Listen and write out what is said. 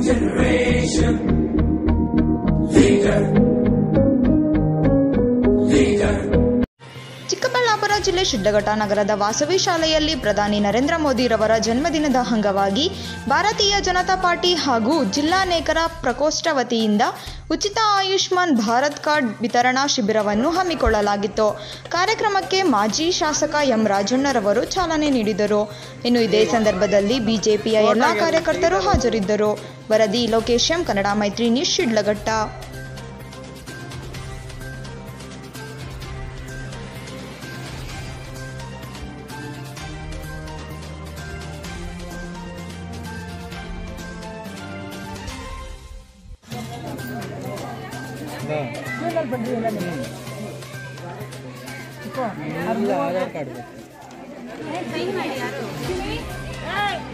generation. Leader. Leader. Chikkaballapur ಜಿಲ್ಲೆ ಶಿಡ್ಲಘಟ್ಟ ನಗರದ ವಾಸವಿ ಶಾಲೆಯಲ್ಲಿ ಪ್ರಧಾನಿ ನರೇಂದ್ರ ಮೋದಿರವರ ಜನ್ಮದಿನದ ಅಂಗವಾಗಿ ಭಾರತೀಯ ಜನತಾ ಪಾರ್ಟಿ ಹಾಗೂ ಜಿಲ್ಲಾ ನೇಕರ ಪ್ರಕೋಷ್ಠ ವತಿಯಿಂದ ಉಚಿತ ಆಯುಷ್ಮಾನ್ ಭಾರತ್ ಕಾರ್ಡ್ ವಿತರಣಾ ಶಿಬಿರವನ್ನು ಹಮ್ಮಿಕೊಳ್ಳಲಾಗಿತ್ತು ಕಾರ್ಯಕ್ರಮಕ್ಕೆ ಮಾಜಿ ಶಾಸಕ ಎಂ ರಾಜಣ್ಣರವರು ಚಾಲನೆ ನೀಡಿದರು ಇನ್ನು ಇದೇ ಸಂದರ್ಭದಲ್ಲಿ ಬಿಜೆಪಿಯ ಎಲ್ಲ ಕಾರ್ಯಕರ್ತರು ಹಾಜರಿದ್ದರು ವರದಿ ಲೋಕೇಶ್ ಎಂ ಕನ್ನಡ ಮೈತ್ರಿ ನ್ಯೂಸ್ ಶಿಡ್ಲಘಟ್ಟ ಆಧಾರ್ ಕಾರ್ಡ್ ಬೇಕು